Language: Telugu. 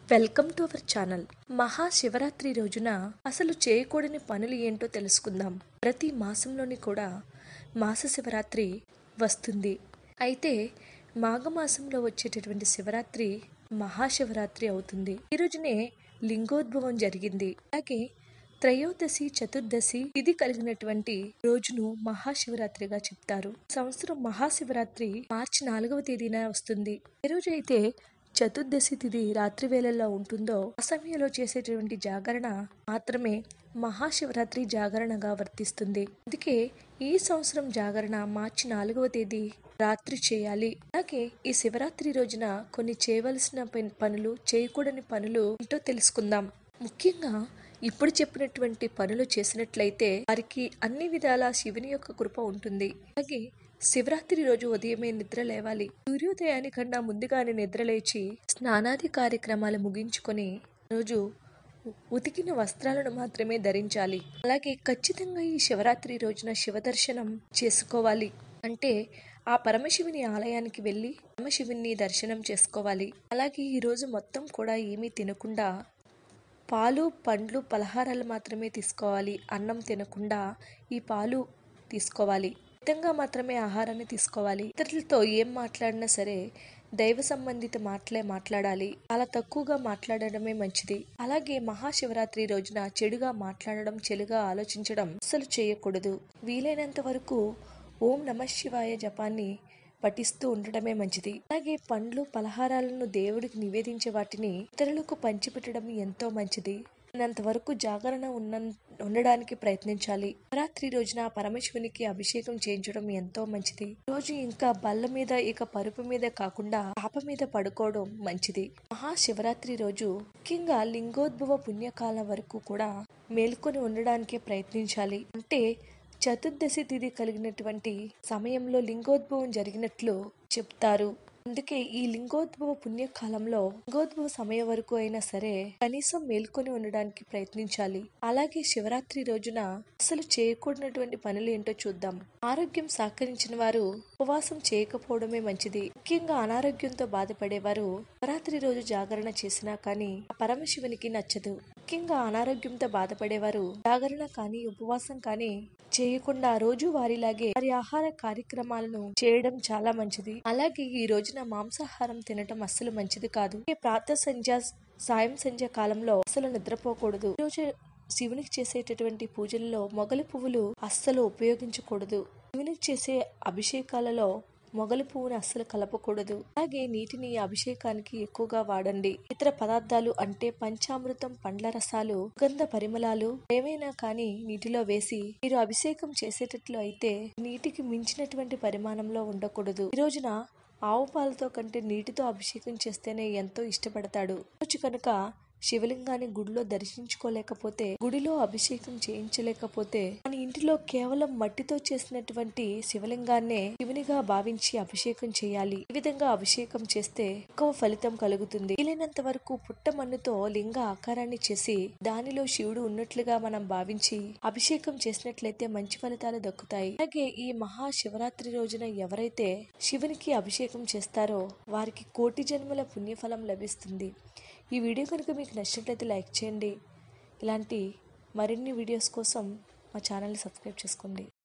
welcome to our channel Mahashivratri రోజున అసలు చేయకూడని పనులు ఏంటో తెలుసుకుందాం ప్రతి మాసంలోని కూడా మాస శివరాత్రి వస్తుంది అయితే మాఘమాసంలో వచ్చేటటువంటి శివరాత్రి మహాశివరాత్రి అవుతుంది ఈ రోజునే లింగోద్భవం జరిగింది అలాగే త్రయోదశి చతుర్దశి ఇది కలిగినటువంటి రోజును మహాశివరాత్రిగా చెప్తారు సంవత్సరం మహాశివరాత్రి మార్చి నాలుగవ తేదీన వస్తుంది ఏ రోజు అయితే చతుర్దశి తిథి రాత్రి వేళల్లో ఉంటుందో ఆ సమయంలో చేసేటువంటి జాగరణ మాత్రమే మహాశివరాత్రి జాగరణగా వర్తిస్తుంది అందుకే ఈ సంవత్సరం జాగరణ మార్చి నాలుగవ తేదీ రాత్రి చేయాలి అలాగే ఈ శివరాత్రి రోజున కొన్ని చేయవలసిన పన్- పనులు చేయకూడని పనులు ఏంటో తెలుసుకుందాం ముఖ్యంగా ఇప్పుడు చెప్పినటువంటి పనులు చేసినట్లయితే వారికి అన్ని విధాల శివుని యొక్క కృప ఉంటుంది అలాగే శివరాత్రి రోజు ఉదయమే నిద్ర లేవాలి సూర్యోదయానికన్నా ముందుగానే నిద్ర లేచి స్నానాది కార్యక్రమాలు ముగించుకొని రోజు ఉ- ఉతికిన వస్త్రాలను మాత్రమే ధరించాలి అలాగే ఖచ్చితంగా ఈ శివరాత్రి రోజున శివ దర్శనం చేసుకోవాలి అంటే ఆ పరమశివుని ఆలయానికి వెళ్ళి పరమశివుని దర్శనం చేసుకోవాలి అలాగే ఈ రోజు మొత్తం కూడా ఏమీ తినకుండా పాలు పండ్లు పలహారాలు మాత్రమే తీసుకోవాలి అన్నం తినకుండా ఈ పాలు తీసుకోవాలి మితంగా మాత్రమే ఆహారాన్ని తీసుకోవాలి ఇతరులతో ఏం మాట్లాడినా సరే దైవ సంబంధిత మాటలే మాట్లాడాలి చాలా తక్కువగా మాట్లాడడమే మంచిది అలాగే మహాశివరాత్రి రోజున చెడుగా మాట్లాడడం చెడుగా ఆలోచించడం అస్సలు చేయకూడదు వీలైనంత వరకు ఓం నమ శివాయ జపాన్ని పఠిస్తూ ఉండడమే మంచిది అలాగే పండ్లు పలహారాలను దేవుడికి నివేదించే వాటిని ఇతరులకు పంచిపెట్టడం ఎంతో మంచిది వరకు జాగరణ ఉన్న ఉండడానికి ప్రయత్నించాలి రాత్రి రోజున పరమశివునికి అభిషేకం చేయించడం ఎంతో మంచిది రోజు ఇంకా బల్ల మీద ఇక పరుపు మీద కాకుండా పాప మీద పడుకోవడం మంచిది మహాశివరాత్రి రోజు ముఖ్యంగా లింగోద్భవ పుణ్యకాలం వరకు కూడా మేల్కొని ఉండడానికే ప్రయత్నించాలి అంటే చతుర్దశి తిథి కలిగినటువంటి సమయంలో లింగోద్భవం జరిగినట్లు చెప్తారు అందుకే ఈ లింగోద్భవ పుణ్యకాలంలో లింగోద్భవ సమయం వరకు అయినా సరే కనీసం మేల్కొని ఉండడానికి ప్రయత్నించాలి అలాగే శివరాత్రి రోజున అసలు చేయకూడనటువంటి పనులు ఏంటో చూద్దాం ఆరోగ్యం సహకరించిన వారు ఉపవాసం చేయకపోవడమే మంచిది ముఖ్యంగా అనారోగ్యంతో బాధపడేవారు శివరాత్రి రోజు జాగరణ చేసినా కానీ ఆ పరమశివునికి నచ్చదు ముఖ్యంగా అనారోగ్యంతో బాధపడేవారు జాగరణ కానీ ఉపవాసం కానీ చేయకుండా రోజు వారిలాగే వారి ఆహార కార్యక్రమాలను చేయడం చాలా మంచిది అలాగే ఈ రోజున మాంసాహారం తినటం అస్సలు మంచిది కాదు ఈ ప్రాతः సంధ్య సాయం సంధ్య కాలంలో అస్సలు నిద్రపోకూడదు ఈ రోజు శివునికి చేసేటటువంటి పూజల్లో మొగలి పువ్వులు అస్సలు ఉపయోగించకూడదు శివునికి చేసే అభిషేకాలలో మొగలి పువ్వును అస్సలు కలపకూడదు అలాగే నీటిని అభిషేకానికి ఎక్కువగా వాడండి ఇతర పదార్థాలు అంటే పంచామృతం పండ్ల రసాలు సుగంధ పరిమళాలు ఏవైనా కానీ నీటిలో వేసి మీరు అభిషేకం చేసేటట్లు అయితే నీటికి మించినటువంటి పరిమాణంలో ఉండకూడదు ఈ రోజున ఆవు పాలతో కంటే నీటితో అభిషేకం చేస్తేనే ఎంతో ఇష్టపడతాడు రోజు కనుక శివలింగాన్ని గుడిలో దర్శించుకోలేకపోతే గుడిలో అభిషేకం చేయించలేకపోతే మన ఇంటిలో కేవలం మట్టితో చేసినటువంటి శివలింగాన్నే శివునిగా భావించి అభిషేకం చేయాలి ఈ విధంగా అభిషేకం చేస్తే ఎక్కువ ఫలితం కలుగుతుంది వీలైనంత వరకు పుట్ట మన్నుతో లింగ ఆకారాన్ని చేసి దానిలో శివుడు ఉన్నట్లుగా మనం భావించి అభిషేకం చేసినట్లయితే మంచి ఫలితాలు దక్కుతాయి అలాగే ఈ మహా శివరాత్రి రోజున ఎవరైతే శివునికి అభిషేకం చేస్తారో వారికి కోటి జన్మల పుణ్యఫలం లభిస్తుంది ఈ వీడియో కనుక మీకు నచ్చినట్లయితే లైక్ చేయండి ఇలాంటి మరిన్ని వీడియోస్ కోసం మా ఛానల్ని సబ్స్క్రైబ్ చేసుకోండి